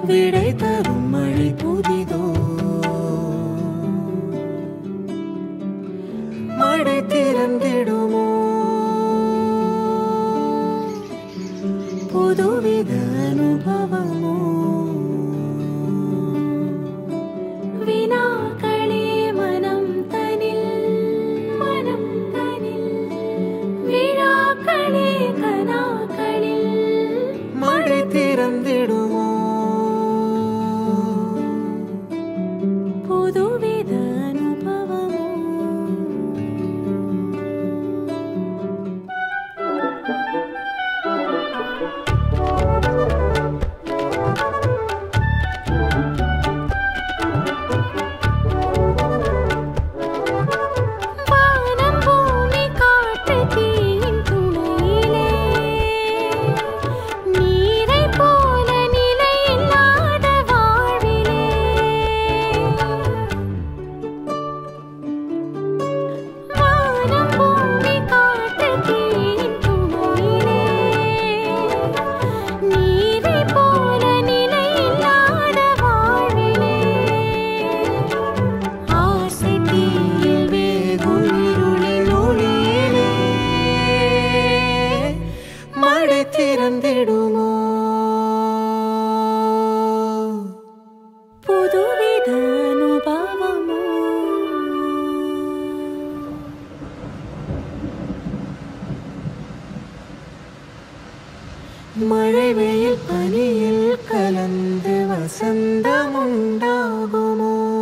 விடை தரும் மழை புதிதோ மழை திறந்திடுமோ புதுவித அனுபவமோ வினாக்களே மனம் தனில் மனம் தனில் விழாக்களே கனாக்களில் மழை திறந்திடுமோ புதுவித அனுபவமோ வானம் பூமி காற்று தீயின் துணையிலே நீரை போல நிலையில்லாத வாழ்விலே வானம் பூமி காற்று தீயின் துணையிலே நீரை போல நிலையில்லாத வாழ்விலே ஆசை தீயில் வேகும் இருளில் ஒளியிலே மழை திறந்திடுமோ புதுவித அனுபவமோ மழை வெயில் பனியில் கலந்து வசந்தம் உண்டாகுமோ